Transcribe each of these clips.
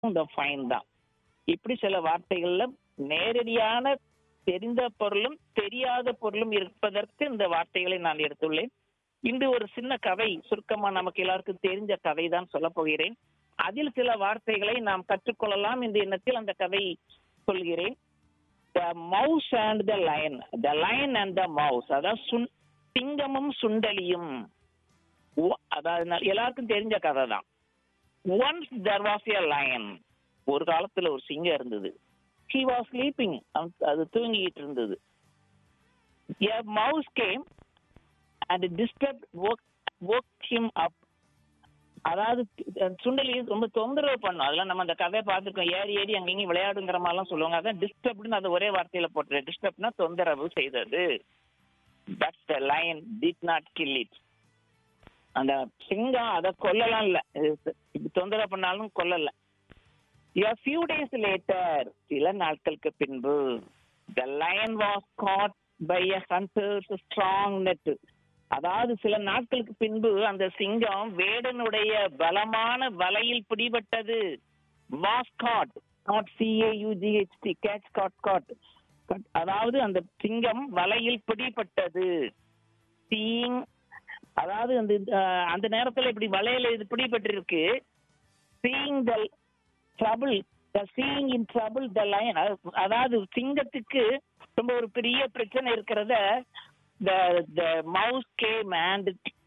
இந்த ஃபைன் தான் இப்படி சில வார்த்தைகள்ல நேரடியான தெரிந்த பொருளும் தெரியாத பொருளும் இருப்பதற்கு இந்த வார்த்தைகளை நான் எடுத்துள்ளேன் இன்று ஒரு சின்ன கதை சுருக்கமா நமக்கு எல்லாருக்கும் தெரிஞ்ச கதை தான் சொல்ல போகிறேன் அதில் சில வார்த்தைகளை நாம் கற்றுக்கொள்ளலாம் என்ற எண்ணத்தில் அந்த கதை சொல்கிறேன் the mouse and the lion the lion and the mouse அதாவது சுன் சிங்கமும் சுண்டலியும் ஒ- அதாவது ந- எல்லாருக்கும் தெரிஞ்ச கதை தான் once there was a lion ஒரு காலத்துல ஒரு சிங்கம் இருந்தது ஹி வாஸ் ஸ்லீப்பிங் அது தூங்கிட்டு இருந்தது a mouse came and disturb woke him up அதாவது அஹ், சுண்டலி ரொம்ப தொந்தரவு பண்ணும் அதெல்லாம் நம்ம அந்த கதையை பார்த்துருக்கோம் ஏறி ஏறி அங்க இங்கேயும் விளையாடுங்கிற மாதிரிலாம் சொல்லுவாங்க அதான் டிஸ்டர்ப்னு அது ஒரே வார்த்தையில போட்டுரு டிஸ்டர்ப்னா தொந்தரவு செய்தது but the lion did not kill it அந்த சிங்கம் அதை கொல்லலாம் இல்ல இது- இது தொந்தரவு பண்ணாலும் கொல்லல A few days later, சில நாட்களுக்கு பின்பு the lion was caught by a hunter's strong net. அதாவது சில நாட்களுக்கு பின்பு அந்த சிங்கம் வேடனுடைய பலமான வலையில் பிடிபட்டது was caught not C A U G H T catch caught caught அதாவது அந்த சிங்கம் வலையில் பிடிபட்டது சீங் அதாவது அந்த அஹ், அந்த நேரத்துல இப்படி வலையில இது பிடிபட்டிருக்கு seeing the trouble the seeing in trouble the lion அதாவது சிங்கத்துக்கு ரொம்ப ஒரு பெரிய பிரச்சனை இருக்கிறத the the mouse came and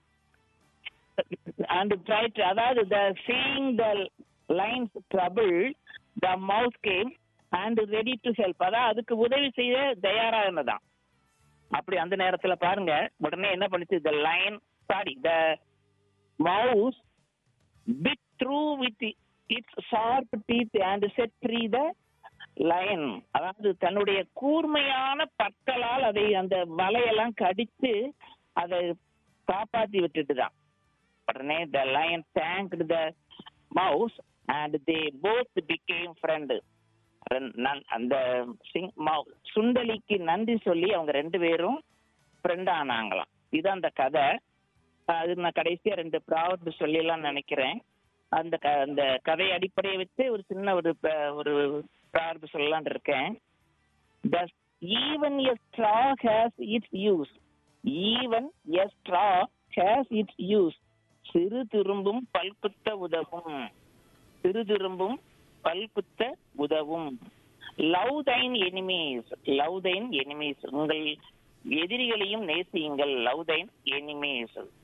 and tried அதாவது the seeing the lion's trouble the mouse came and ready to help அதாவது அதுக்கு உதவி செய்ய தயாரா இருந்ததாம் அப்படி அந்த நேரத்துல பாருங்க உடனே என்ன பண்ணுச்சு the lion sorry the mouse bit through with its sharp teeth and set free the lion அதாவது தன்னுடைய கூர்மையான பற்களால் அதை அந்த வலையெல்லாம் கடித்து அதை காப்பாத்தி விட்டுட்டுதான் உடனே the lion thanked the mouse and they both became friend அந்த சிங் மவு- சுண்டலிக்கு நன்றி சொல்லி அவங்க ரெண்டு பேரும் ஃப்ரெண்ட் ஆனாங்களாம் இது அந்த கதை அது நான் கடைசியா ரெண்டு ப்ராவர்ட் சொல்லிடலாம் நினைக்கிறேன் அந்த க அந்த கதையை அடிப்படையை வச்சு ஒரு சின்ன ஒரு ப- ஒரு ப்ராவர்ட் சொல்லலாம்னு இருக்கேன் even a straw has its use even a straw has its use சிறு துரும்பும் பல்குத்த உதவும் சிறு துரும்பும் பல்குத்த உதவும் love thine enemies love thine enemies உங்கள் எதிரிகளையும் நேசியுங்கள் லவ் தைன் எனிமீஸ்